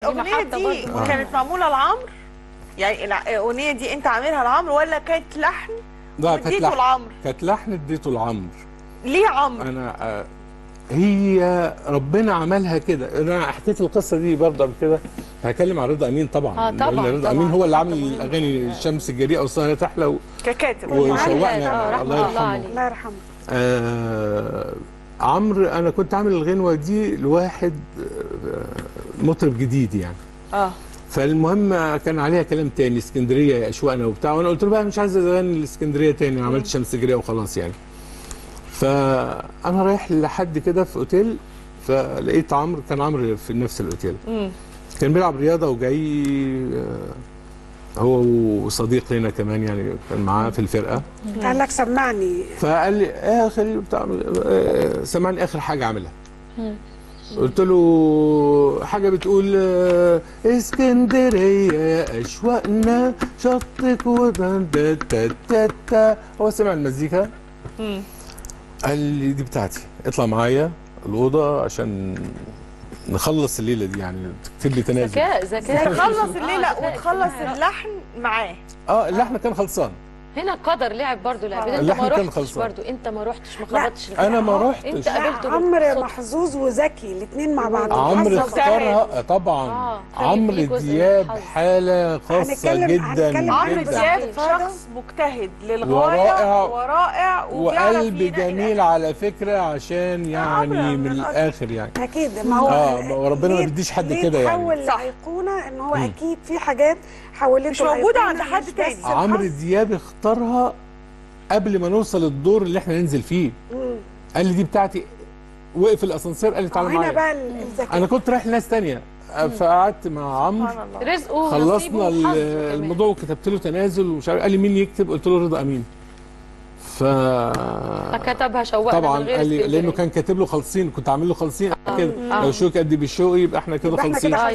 الاغنيه محطة دي برضه. كانت معموله لعمرو يعني الع- الاغنيه دي انت عاملها لعمرو ولا كانت لحن لا كانت واديته لحن لعمرو كانت لحن اديته لعمرو ليه عمرو انا آه، هي ربنا عملها كده انا حكيت القصه دي برضه قبل كده هكلم عن رضا امين طبعا آه، طبعاً، لأن رضا طبعاً. امين هو اللي عامل طبعاً. الاغاني الشمس الجريئه والسهره تحلى و- ككاتب وشوقنا آه، رحمة الله الله يرحمه عليه. الله يرحمه آه عمرو انا كنت عامل الغنوه دي لواحد آه، مطرب جديد يعني اه فالمهم كان عليها كلام تاني اسكندريه يا اشواقنا وبتاع وانا قلت له بقى مش عايز اغني الاسكندريه تاني عملت شمس جريئه وخلاص يعني فانا رايح لحد كده في اوتيل فلقيت عمرو كان عمرو في نفس الاوتيل مم. كان بيلعب رياضه وجاي آه، هو وصديق لنا كمان يعني كان معاه في الفرقه قال لك سمعني فقال لي يا خليل بتاع آه، سمعني اخر حاجه عاملها قلت له حاجه بتقول آه، اسكندريه يا اشواقنا شطك ودن دا تا تا تا هو سمع المزيكا مم. قال لي دي بتاعتي اطلع معايا الاوضه عشان نخلص الليله دي يعني تكتب لي تنازل ذكاء ذكاء تخلص آه، الليله ذكاء وتخلص اجتماعي. اللحن معاه اه اللحن كان خلصان هنا قدر لعب برضه لعب انت اللحن ما كان رحتش خلصان. برضه انت ما رحتش ما لا، خبطتش انا ما البتاع. رحتش انت لا قابلته عمرو بالصدفة. محظوظ وذكي الاثنين مع بعض عمرو حظ اختارها آه، طبعا آه، عمرو في جزء من دياب الحظ. حاله خاصه هنتكلم- جدا هنتكلم عمرو جدا. دياب اتفضل. شخص مجتهد للغايه ورائع. ورائع وبيعرف وقلب ينقي جميل على فكره عشان يعني عمرو من من الاخر يعني اكيد ما هو آه، ما هو ربنا ما ليه- بيديش حد ليه كده يعني. تحول صح. لايقونه ان هو اكيد في حاجات حولته مش موجودة لأيقونة، عند حد مش بس تاني. الحظ. عمرو دياب اختارها قبل ما نوصل الدور اللي احنا ننزل فيه مم. قال لي دي بتاعتي وقف الاسانسير قال لي تعالى هنا معايا بقى الذكاء انا كنت رايح لناس تانية فقعدت مع عمرو سبحان الله رزقه ونصيبه خلصنا ال- وحظه كمان. الموضوع وكتبت له تنازل ومش عارف قال لي مين يكتب قلت له رضا امين ف فكتبها شوقنا طبعا من غير قال لي اسكندرية. لانه كان كاتب له خالصين كنت عامل له خالصين كده آه. لو شوك قد بالشوق يبقى احنا كده يبقى احنا كده خالصين